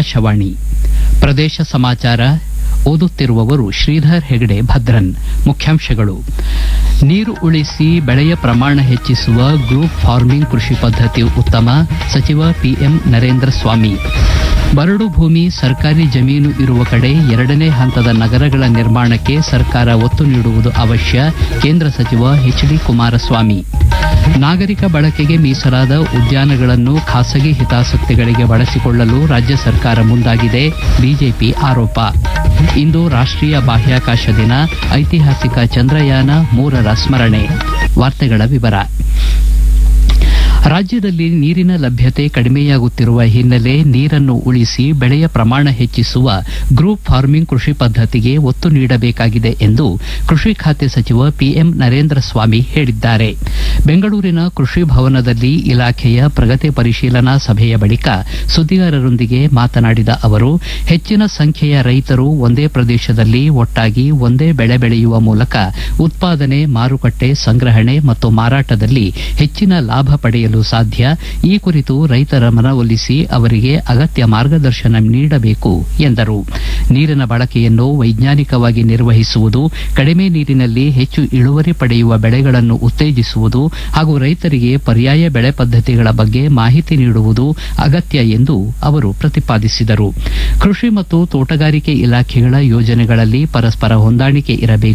ಆಕಾಶವಾಣಿ ಪ್ರದೇಶ ಸಮಾಚಾರ ಓದುತ್ತಿರುವವರು ಶ್ರೀಧರ್ ಹೆಗಡೆ ಭದ್ರನ್ ಮುಖ್ಯಾಂಶಗಳು ನೀರು ಉಳಿಸಿ ಬೆಳೆಯ ಪ್ರಮಾಣ ಹೆಚ್ಚಿಸುವ ಗ್ರೂಪ್ ಫಾರ್ಮಿಂಗ್ ಕೃಷಿ ಪದ್ಧತಿ ಉತ್ತಮ ಸಚಿವ ಪಿಎಂ ನರೇಂದ್ರ ಸ್ವಾಮಿ ಬರಡು ಭೂಮಿ ಸರ್ಕಾರಿ ಜಮೀನು ಇರುವ ಕಡೆ ಎರಡನೇ ಹಂತದ ನಗರಗಳ ನಿರ್ಮಾಣಕ್ಕೆ ಸರ್ಕಾರ ಒತ್ತು ನೀಡುವುದು ಅವಶ್ಯ ಕೇಂದ್ರ ಸಚಿವ ಎಚ್ ಡಿ ಕುಮಾರಸ್ವಾಮಿ ನಾಗರಿಕ ಬಳಕೆಗೆ ಮೀಸಲಾದ ಉದ್ಯಾನಗಳನ್ನು ಖಾಸಗಿ ಹಿತಾಸಕ್ತಿಗಳಿಗೆ ಬಳಸಿಕೊಳ್ಳಲು ರಾಜ್ಯ ಸರ್ಕಾರ ಮುಂದಾಗಿದೆ ಬಿಜೆಪಿ ಆರೋಪ ಇಂದು ರಾಷ್ಟೀಯ ಬಾಹ್ಯಾಕಾಶ ದಿನ ಐತಿಹಾಸಿಕ ಚಂದ್ರಯಾನ ಮೂರರ ಸ್ಮರಣೆ ವಾರ್ತೆಗಳ ವಿವರ ರಾಜ್ಯದಲ್ಲಿ ನೀರಿನ ಲಭ್ಯತೆ ಕಡಿಮೆಯಾಗುತ್ತಿರುವ ಹಿನ್ನೆಲೆ ನೀರನ್ನು ಉಳಿಸಿ ಬೆಳೆಯ ಪ್ರಮಾಣ ಹೆಚ್ಚಿಸುವ ಗ್ರೂಪ್ ಫಾರ್ಮಿಂಗ್ ಕೃಷಿ ಪದ್ಧತಿಗೆ ಒತ್ತು ನೀಡಬೇಕಾಗಿದೆ ಎಂದು ಕೃಷಿ ಖಾತೆ ಸಚಿವ ಪಿಎಂ ನರೇಂದ್ರ ಸ್ವಾಮಿ ಹೇಳಿದ್ದಾರೆ ಬೆಂಗಳೂರಿನ ಕೃಷಿ ಭವನದಲ್ಲಿ ಇಲಾಖೆಯ ಪ್ರಗತಿ ಪರಿಶೀಲನಾ ಸಭೆಯ ಬಳಿಕ ಸುದ್ದಿಗಾರರೊಂದಿಗೆ ಮಾತನಾಡಿದ ಅವರು ಹೆಚ್ಚಿನ ಸಂಖ್ಯೆಯ ರೈತರು ಒಂದೇ ಪ್ರದೇಶದಲ್ಲಿ ಒಟ್ಟಾಗಿ ಒಂದೇ ಬೆಳೆ ಬೆಳೆಯುವ ಮೂಲಕ ಉತ್ಪಾದನೆ ಮಾರುಕಟ್ಟೆ ಸಂಗ್ರಹಣೆ ಮತ್ತು ಮಾರಾಟದಲ್ಲಿ ಹೆಚ್ಚಿನ ಲಾಭ ಪಡೆಯಲು ಸಾಧ್ಯ ಈ ಕುರಿತು ರೈತರ ಮನವೊಲಿಸಿ ಅವರಿಗೆ ಅಗತ್ಯ ಮಾರ್ಗದರ್ಶನ ನೀಡಬೇಕು ಎಂದರು ನೀರಿನ ಬಳಕೆಯನ್ನು ವೈಜ್ಞಾನಿಕವಾಗಿ ನಿರ್ವಹಿಸುವುದು ಕಡಿಮೆ ನೀರಿನಲ್ಲಿ ಹೆಚ್ಚು ಇಳುವರಿ ಪಡೆಯುವ ಬೆಳೆಗಳನ್ನು ಉತ್ತೇಜಿಸುವುದು ಹಾಗೂ ರೈತರಿಗೆ ಪರ್ಯಾಯ ಬೆಳೆ ಪದ್ಧತಿಗಳ ಬಗ್ಗೆ ಮಾಹಿತಿ ನೀಡುವುದು ಅಗತ್ಯ ಎಂದು ಅವರು ಪ್ರತಿಪಾದಿಸಿದರು ಕೃಷಿ ಮತ್ತು ತೋಟಗಾರಿಕೆ ಇಲಾಖೆಗಳ ಯೋಜನೆಗಳಲ್ಲಿ ಪರಸ್ಪರ ಹೊಂದಾಣಿಕೆ ಇರಬೇಕು